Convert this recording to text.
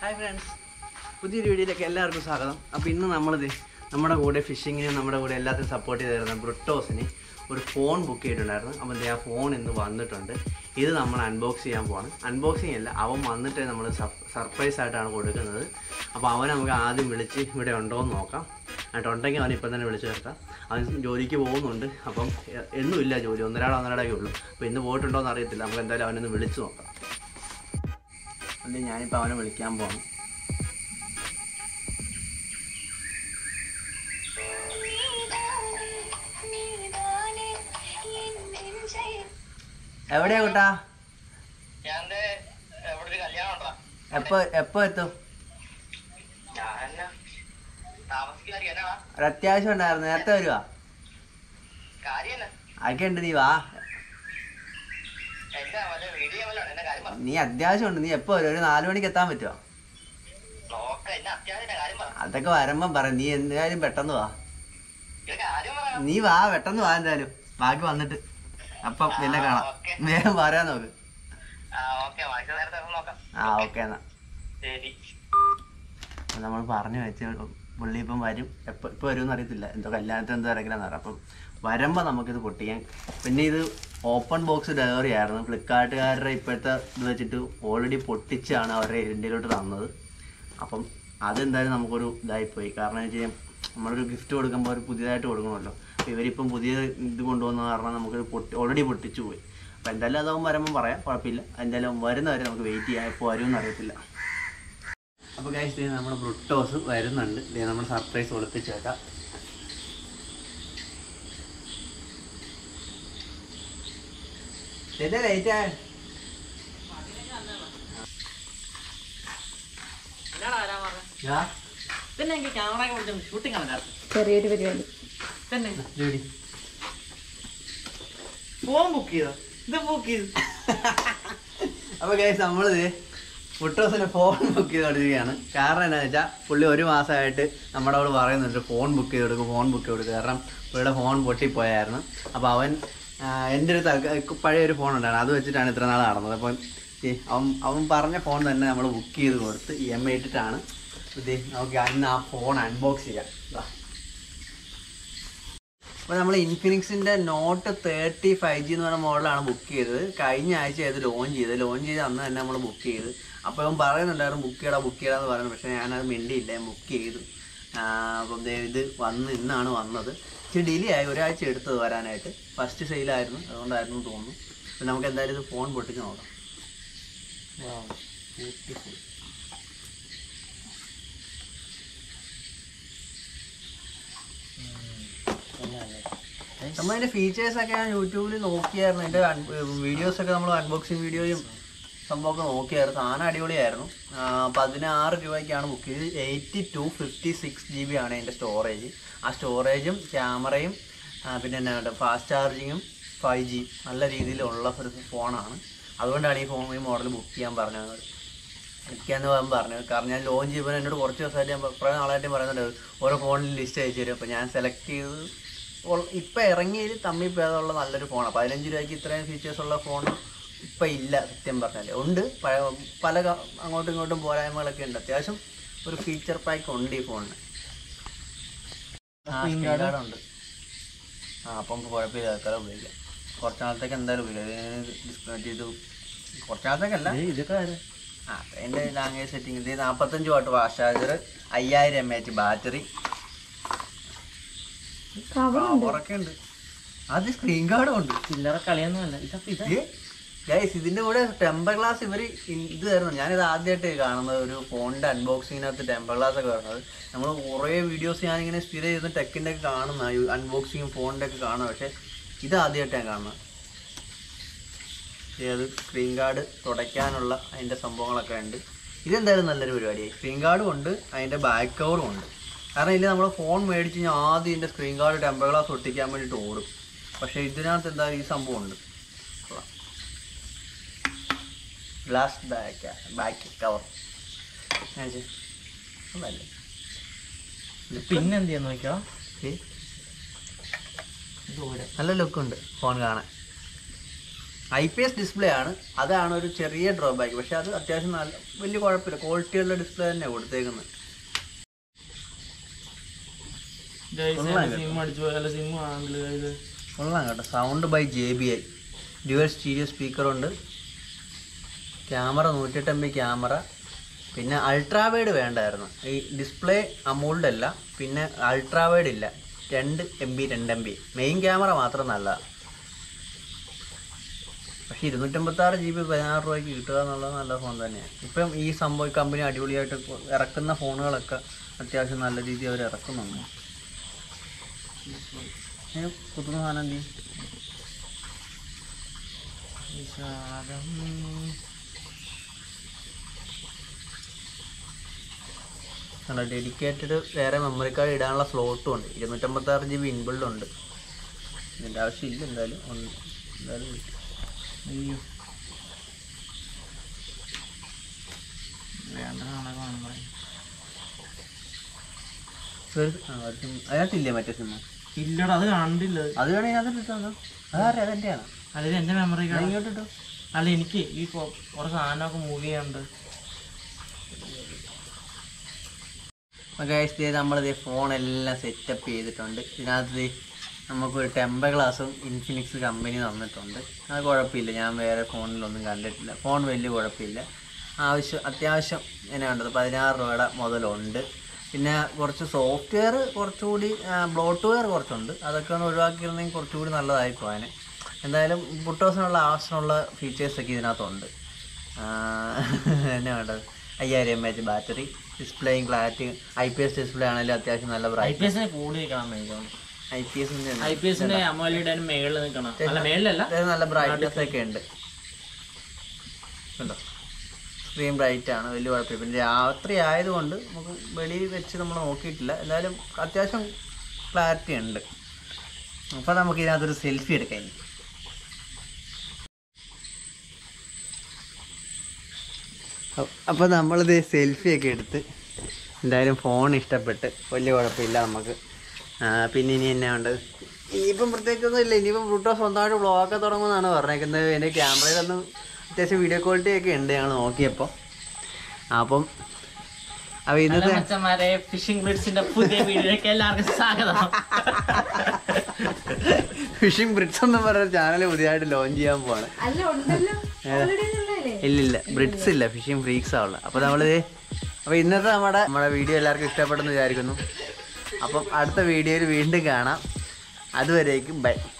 Hi friends പുതിയൊരു വീഡിയോയിലേക്ക് എല്ലാവർക്കും സ്വാഗതം അപ്പോൾ ഇന്ന് നമ്മളിത് നമ്മുടെ കൂടെ ഫിഷിങ്ങിനും നമ്മുടെ കൂടെ എല്ലാത്തിനും സപ്പോർട്ട് ചെയ്ത് തരുന്ന ബ്രിട്ടോസിന് ഒരു ഫോൺ ബുക്ക് ചെയ്തിട്ടുണ്ടായിരുന്നു അപ്പോൾ ദേ ആ ഫോൺ ഇന്ന് വന്നിട്ടുണ്ട് ഇത് നമ്മൾ അൺബോക്സ് ചെയ്യാൻ പോവാണ് അൺബോക്സിങ് അല്ല അവൻ വന്നിട്ട് നമ്മൾ സർപ്രൈസ് ആയിട്ടാണ് കൊടുക്കുന്നത് അപ്പോൾ അവനെ നമുക്ക് ആദ്യം വിളിച്ച് ഇവിടെ ഉണ്ടോ എന്ന് നോക്കാം എന്നിട്ട് ഉണ്ടെങ്കിൽ അവൻ ഇപ്പം തന്നെ വിളിച്ച് ചേർക്കാം അവൻ ജോലിക്ക് പോകുന്നുണ്ട് അപ്പം എ- എന്നും ഇല്ല ജോലി ഒന്നരാടോ ഒന്നരാടൊക്കെ ഉള്ളൂ അപ്പോൾ ഇന്ന് പോയിട്ടുണ്ടോ എന്ന് അറിയത്തില്ല നമുക്ക് എന്തായാലും അവനൊന്ന് വിളിച്ച് നോക്കാം അല്ലെങ്കിൽ ഞാനിപ്പോൾ അവനെ വിളിക്കാൻ പോകണം എവിടെയാ കൂട്ടാ ഞാൻ ദേ ഇവിടെ ഒരു കല്യാണം ഉണ്ടോ എപ്പോ എപ്പോ എത്തും ഞാൻ താമസിക്കാറി എന്നാ ഒരു അത്യാവശ്യം ഉണ്ടായിരുന്നു നേരത്തെ വരുവാ കാര്യം എന്നാ അതൊക്കെ ഉണ്ട് നീ വാ എന്താ വല്ല വീഡിയോ വല്ല എന്നെ കാര്യം പറ നീ അത്യാവശ്യം ഉണ്ട് നീ എപ്പോ വരും ഒരു നാലു മണിക്ക് എത്താൻ പറ്റുമോ നോക്ക എന്നെ അത്യാവശ്യം കാര്യം പറ അതൊക്കെ വരുമ്പം പറ നീ എന്തായാലും പെട്ടെന്ന് വാ ഇത് കാര്യം പറ നീ വാ പെട്ടെന്ന് വാ എന്തായാലും ബാക്കി വന്നിട്ട് അപ്പം പിന്നെ കാണാം ഓക്കേ. വേഗം പറയാൻ നോക്ക് ആ ഓക്കെ വായിച്ച നേരത്തെ ഒന്ന് നോക്കാം ആ ഓക്കെ എന്നാ ശരി നമ്മൾ പറഞ്ഞു വെച്ച് പുള്ളി ഇപ്പം വരും എപ്പോൾ ഇപ്പോൾ വരുമെന്ന് അറിയത്തില്ല എന്തോ കല്യാണത്തിന് എന്തോ ഇറങ്ങില്ലെന്ന് പറയാം അപ്പം വരുമ്പോൾ നമുക്കിത് പൊട്ടിക്കാൻ പിന്നെ ഇത് ഓപ്പൺ ബോക്സ് ഡെലിവറി ആയിരുന്നു ഫ്ലിപ്കാർട്ടുകാരുടെ ഇപ്പോഴത്തെ ഇത് വെച്ചിട്ട് ഓൾറെഡി പൊട്ടിച്ചാണ് അവരുടെ ഇന്ത്യയിലോട്ട് തന്നത് അപ്പം അതെന്തായാലും നമുക്കൊരു ഇതായിപ്പോയി കാരണം എന്ന് വെച്ച് കഴിഞ്ഞാൽ നമ്മളൊരു ഗിഫ്റ്റ് കൊടുക്കുമ്പോൾ ഒരു പുതിയതായിട്ട് കൊടുക്കണമല്ലോ അപ്പോൾ ഇവരിപ്പം പുതിയ ഇത് കൊണ്ടുവന്ന കാരണം നമുക്കൊരു പൊട്ടി ഓൾറെഡി പൊട്ടിച്ചു പോയി അപ്പോൾ എന്തായാലും അതാവും വരുമ്പം പറയാം കുഴപ്പമില്ല എന്തായാലും വരുന്നവരെ നമുക്ക് വെയിറ്റ് ചെയ്യാം എപ്പോൾ വരുമെന്ന് അറിയത്തില്ല അപ്പോൾ ഗൈസ് നമ്മുടെ ബ്രുട്ടോസ് വരുന്നുണ്ട് ദേ നമ്മൾ സർപ്രൈസ് ഒളിപ്പിച്ചേക്കാം ലേറ്റ് ആയ പിന്നെ എനിക്ക് ക്യാമറ പിടിച്ചു ഷൂട്ടിംഗ് ആണ് ചെറിയൊരു പരിപാടി തന്നെ ജോലി ഫോൺ ബുക്ക് ചെയ്തോ ഇത് ബുക്ക് ചെയ്തു അപ്പോൾ ഗൈസ് നമ്മളിത് ഫുട്ടോസിന് ഫോൺ ബുക്ക് ചെയ്ത് കൊടുക്കുകയാണ് കാരണം എന്താണെന്ന് വെച്ചാൽ പുള്ളി ഒരു മാസമായിട്ട് നമ്മുടെ അവിടെ പറയുന്നുണ്ട് ഫോൺ ബുക്ക് ചെയ്ത് കൊടുക്കും ഫോൺ ബുക്ക് ചെയ്ത് കൊടുക്കുക കാരണം പുള്ളിയുടെ ഫോൺ പൊട്ടിപ്പോയായിരുന്നു അപ്പോൾ അവൻ ആ, എൻ്റെ ഒരു തൽക്ക- പഴയ ഒരു ഫോൺ ഉണ്ടായിരുന്നു അത് വെച്ചിട്ടാണ് ഇത്ര നാൾ നടന്നത് അപ്പം ഈ അവൻ അവൻ പറഞ്ഞ ഫോൺ തന്നെ നമ്മൾ ബുക്ക് ചെയ്ത് കൊടുത്ത് ഇ എം ഐ ഇട്ടിട്ടാണ് ഇത് നമുക്ക് അന്ന് ആ ഫോൺ അൺബോക്സ് ചെയ്യാം ദാ. അപ്പോൾ നമ്മൾ ഇൻഫിനിക്സിൻ്റെ നോട്ട് തേർട്ടി ഫൈവ് ജി എന്ന് പറഞ്ഞ മോഡലാണ് ബുക്ക് ചെയ്തത് കഴിഞ്ഞ ആഴ്ച ഇത് ലോഞ്ച് ചെയ്ത് ലോഞ്ച് ചെയ്ത് അന്ന് തന്നെ നമ്മൾ ബുക്ക് ചെയ്ത് അപ്പോൾ അവൻ പറയുന്നുണ്ടായിരുന്നു ബുക്ക് ചെയ്യടാ ബുക്ക് ചെയ്യടാന്ന് പറയുന്നത് പക്ഷേ ഞാനത് മിണ്ടിയില്ല ഞാൻ ബുക്ക് ചെയ്തു ആ, അപ്പം ദേ ഇത് വന്ന് ഇന്നാണ് വന്നത് ഇച്ചിരി ഡിലേ ആയി ഒരാഴ്ച എടുത്തത് വരാനായിട്ട് ഫസ്റ്റ് സെയിലായിരുന്നു അതുകൊണ്ടായിരുന്നു എന്ന് തോന്നുന്നു അപ്പം നമുക്ക് എന്തായാലും ഇത് ഫോൺ പൊട്ടിച്ച് നോക്കാം ബ്യൂട്ടിഫുൾ നമ്മളതിന്റെ ഫീച്ചേഴ്സ് ഒക്കെ ഞാൻ യൂട്യൂബിൽ നോക്കിയായിരുന്നു അതിന്റെ വീഡിയോസ് ഒക്കെ നമ്മൾ അൺബോക്സിങ് വീഡിയോയും സംഭവമൊക്കെ നോക്കിയായിരുന്നു സാധനം അടിപൊളിയായിരുന്നു ആ, പതിനാറ് രൂപയ്ക്കാണ് ബുക്ക് ചെയ്ത് eighty two fifty six G B ആണ് അതിൻ്റെ സ്റ്റോറേജ് ആ സ്റ്റോറേജും ക്യാമറയും പിന്നെ എന്നാ ഫാസ്റ്റ് ചാർജിങ്ങും ഫൈവ് ജി നല്ല രീതിയിലുള്ള ഒരു ഫോണാണ് അതുകൊണ്ടാണ് ഈ ഫോൺ ഈ മോഡൽ ബുക്ക് ചെയ്യാൻ പറഞ്ഞത് എനിക്കാന്ന് ഞാൻ പറഞ്ഞത് കാരണം ഞാൻ ലോഞ്ച് ചെയ്യുമ്പോൾ എന്നോട് കുറച്ച് ദിവസമായിട്ട് ഞാൻ കുറേ നാളായിട്ട് പറയുന്നുണ്ട് ഓരോ ഫോണിൽ ലിസ്റ്റ് അയച്ചു തരും അപ്പോൾ ഞാൻ സെലക്ട് ചെയ്ത് ഉൾ- ഇപ്പം ഇറങ്ങിയതിൽ തമ്മിൽ ഭേദമുള്ള നല്ലൊരു ഫോണാണ് പതിനഞ്ച് രൂപയ്ക്ക് ഇത്രയും ഫീച്ചേഴ്സ് ഉള്ള ഫോൺ ഇപ്പം ഇല്ല സത്യം പറഞ്ഞാൽ ഉണ്ട് പഴ- പല ക- അങ്ങോട്ടും ഇങ്ങോട്ടും പോരായ്മകളൊക്കെ ഉണ്ട് അത്യാവശ്യം ഒരു ഫീച്ചർ പാക്ക് ഉണ്ട് ഈ ഫോണിന് ആ സ്ക്രീൻ ഗാർഡ് ഉണ്ട് ആ അപ്പം കുഴപ്പമില്ല അത്ര ഉപയോഗിക്കാം കുറച്ച് നാളത്തേക്ക് എന്തായാലും ഉപയോഗിക്കാം ഡിസ്പ്ലേ ചെയ്ത് കുറച്ച് നാളത്തേക്കല്ല ഇതൊക്കെ ആ എൻ്റെ ലാംഗ്വേജ് സെറ്റിംഗ് ഇത് നാൽപ്പത്തഞ്ച് വാട്ട് വാഷ് ചാർജർ അയ്യായിരം എം എച്ച് ബാറ്ററി പവറൊക്കെ ഉണ്ട് അത് സ്ക്രീൻ ഗാർഡും ഉണ്ട് ചില്ലറ കളിയൊന്നുമല്ല ഇതൊക്കെ ഇത് ഗൈസ് ഇതിന്റെ കൂടെ ടെമ്പർ ഗ്ലാസ് ഇവർ ഇത് തരുന്നു ഞാനിത് ആദ്യമായിട്ട് കാണുന്നത് ഒരു ഫോണിന്റെ അൺബോക്സിങ്ങിനകത്ത് ടെമ്പർ ഗ്ലാസ് ഒക്കെ വരുന്നത് നമ്മൾ കുറേ വീഡിയോസ് ഞാനിങ്ങനെ സ്ഥിരം ചെയ്ത് ടെക്കിൻ്റെ ഒക്കെ കാണുന്ന അൺബോക്സിങ്ങും ഫോണിൻ്റെ ഒക്കെ കാണുന്നത് പക്ഷേ ഇത് ആദ്യമായിട്ട് ഞാൻ കാണുന്നത് അത് സ്ക്രീൻ ഗാർഡ് തുടയ്ക്കാനുള്ള അതിൻ്റെ സംഭവങ്ങളൊക്കെ ഉണ്ട് ഇതെന്തായാലും നല്ലൊരു പരിപാടിയായി സ്ക്രീൻ ഗാർഡും ഉണ്ട് അതിൻ്റെ ബാക്ക് കവറും ഉണ്ട് കാരണം ഇതിൽ നമ്മൾ ഫോൺ മേടിച്ച് കഴിഞ്ഞാൽ ആദ്യം ഇതിൻ്റെ സ്ക്രീൻ ഗാർഡ് ടെമ്പർ ഗ്ലാസ് ഒട്ടിക്കാൻ വേണ്ടിയിട്ട് ഓടും പക്ഷേ ഇതിനകത്ത് എന്താ ഈ സംഭവം ഉണ്ട് കൊള്ളാം. ഗ്ലാസ് ബാക്ക് ബാക്ക് കവർ അതല്ലേ പിന്നെ എന്ത് ചെയ്യാൻ നോക്കിയോ നല്ല ലുക്കുണ്ട് ഫോൺ കാണാൻ ഐ പി എസ് ഡിസ്പ്ലേ ആണ് അതാണ് ഒരു ചെറിയ ഡ്രോബാക്ക് പക്ഷെ അത് അത്യാവശ്യം നല്ല വലിയ കുഴപ്പമില്ല ക്വാളിറ്റിയുള്ള ഡിസ്പ്ലേ തന്നെയാണ് കൊടുത്തേക്കുന്നത് കൊള്ളാം കേട്ടോ. സിം അടിച്ചു പോയാലോ സിം ആണെങ്കിൽ ഇത് കൊള്ളാം കേട്ടോ sound by J B I dual stereo സ്പീക്കറുണ്ട് ക്യാമറ നൂറ്റെട്ട് എം ബി ക്യാമറ പിന്നെ അൾട്രാവൈഡ് വേണ്ടായിരുന്നു ഈ ഡിസ്പ്ലേ അമൂൾഡ് അല്ല പിന്നെ അൾട്രാവൈഡ് ഇല്ല രണ്ട് എം ബി രണ്ട് എം ബി മെയിൻ ക്യാമറ മാത്രം നല്ലതാണ് പക്ഷേ ഇരുന്നൂറ്റമ്പത്തി ആറ് ജി ബി പതിനാറ് രൂപയ്ക്ക് കിട്ടുക എന്നുള്ളത് നല്ല ഫോൺ തന്നെയാണ് ഇപ്പം ഈ സംഭവം കമ്പനി അടിപൊളിയായിട്ട് ഇറക്കുന്ന ഫോണുകളൊക്കെ അത്യാവശ്യം നല്ല രീതിയിൽ അവർ ഇറക്കുന്നുണ്ട് ഏ, കുത്തുന്ന സാധനം എന്ത് ചെയ്യും? വിശാലം. കണ്ടോ ഡെഡിക്കേറ്റഡ് വേറെ മെമ്മറി കാർഡ് ഇടാനുള്ള സ്ലോട്ടും ഉണ്ട് ഇരുന്നൂറ്റമ്പത്തി ആറ് ജി ബി ഇൻബിൾഡ് ഉണ്ട് ഇതിൻ്റെ ആവശ്യമില്ല എന്തായാലും ഉണ്ട് എന്തായാലും കിട്ടും. അയ്യോ വേണ്ട നാളെ കാണാൻ പറയും ഒരു- ആ, ഒരു സിം അതിനകത്തില്ലേ മറ്റേ സിം ഇല്ലടാ അത് കണ്ടില്ല അത് വേണമെങ്കിൽ അതിൽ ഇട്ടോ അതാരെ അതെൻ്റെയാണ് അല്ലെങ്കിൽ എന്റെ മെമ്മറി ഞാൻ ഇങ്ങോട്ട് ഇട്ടോ അല്ല എനിക്ക് ഈ കൊ- കുറച്ച് സാധനമൊക്കെ മൂവ് ചെയ്യാനുണ്ട് ഗൈസ് നമ്മളിത് ഫോണെല്ലാം സെറ്റപ്പ് ചെയ്തിട്ടുണ്ട് ഇതിനകത്ത് ദേ നമുക്കൊരു ടെമ്പർ ഗ്ലാസും ഇൻഫിനിക്സ് കമ്പനി തന്നിട്ടുണ്ട് അത് കുഴപ്പമില്ല ഞാൻ വേറെ ഫോണിലൊന്നും കണ്ടിട്ടില്ല ഫോൺ വലിയ കുഴപ്പമില്ല ആവശ്യം അത്യാവശ്യം എന്നെ കണ്ടത് പതിനാറ് രൂപയുടെ മുതലുണ്ട് പിന്നെ കുറച്ച് സോഫ്റ്റ്വെയർ കുറച്ചുകൂടി ബ്ലോട്ട്വെയർ കുറച്ചുണ്ട് അതൊക്കെ ഒന്ന് ഒഴിവാക്കിയിരുന്നെങ്കിൽ കുറച്ചുകൂടി നല്ലതായി പോകാൻ എന്തായാലും ബുട്ടോസിനുള്ള ആവശ്യമുള്ള ഫീച്ചേഴ്സൊക്കെ ഇതിനകത്തുണ്ട് എന്നെ വേണ്ടത് അയ്യായിരം എം എച്ച് ബാറ്ററി ഡിസ്പ്ലേയും clarity I P S display ആണെങ്കിലും അത്യാവശ്യം നല്ല ഐ ബ്രൈറ്റ് പി എസിനെ കൂടി നിൽക്കണം മേടിക്കണം ഐ പി എസിന്റെ ഐ പി എസിന്റെ അമോലിയുടെ മേളിൽ നിൽക്കണം അല്ല മേളിലല്ല നല്ല ബ്രൈറ്റ്നെസ് ഒക്കെ ഉണ്ട് കണ്ടോ സ്ക്രീൻ ബ്രൈറ്റ് ആണ് വലിയ കുഴപ്പമില്ല പിന്നെ രാത്രി ആയതുകൊണ്ട് നമുക്ക് വെളിയിൽ വെച്ച് നമ്മൾ നോക്കിയിട്ടില്ല എന്തായാലും അത്യാവശ്യം ക്ലാരിറ്റി ഉണ്ട് അപ്പോൾ നമുക്ക് ഇതിനകത്തൊരു സെൽഫി എടുക്കാം ഇനി അപ്പോൾ നമ്മളിത് സെൽഫി ഒക്കെ എടുത്ത് എന്തായാലും ഫോൺ ഇഷ്ടപ്പെട്ട് വലിയ കുഴപ്പമില്ല നമുക്ക് ആ, പിന്നെ ഇനി എന്നാ ഉണ്ട് ഇനിയിപ്പം പ്രത്യേകിച്ചൊന്നും ഇല്ല ഇനിയിപ്പം ബ്ലൂട്ടോ സ്വന്തമായിട്ട് വ്ളോഗൊക്കെ തുടങ്ങുമെന്നാണ് പറഞ്ഞേക്കുന്നത് എൻ്റെ ക്യാമറയിലൊന്നും അത്യാവശ്യം വീഡിയോ ക്വാളിറ്റി ഒക്കെ ഉണ്ട് ഞങ്ങൾ നോക്കിയപ്പോൾ അപ്പം അപ്പോൾ ഇന്നത്തെ മച്ചന്മാരെ ഫിഷിംഗ് ബ്രിഡ്സിന്റെ പുതിയ വീഡിയോയിലേക്ക് എല്ലാവർക്കും സ്വാഗതം ഫിഷിംഗ് ബ്രിഡ്സ് എന്ന് പറഞ്ഞ ചാനൽ പുതിയതായിട്ട് ലോഞ്ച് ചെയ്യാൻ പോവാണ് അല്ല ഉണ്ടല്ലോ ഓൾറെഡി ഉള്ളതല്ലേ ഇല്ലില്ല ബ്രിഡ്സ് ഇല്ല ഫിഷിംഗ് ഫ്രീക്സ് ആവുള്ള അപ്പോൾ നമ്മളിത് അപ്പോൾ ഇന്നത്തെ നമ്മുടെ നമ്മുടെ വീഡിയോ എല്ലാവർക്കും ഇഷ്ടപ്പെട്ടെന്ന് വിചാരിക്കുന്നു അപ്പം അടുത്ത വീഡിയോയിൽ വീണ്ടും കാണാം അതുവരേക്കും ബൈ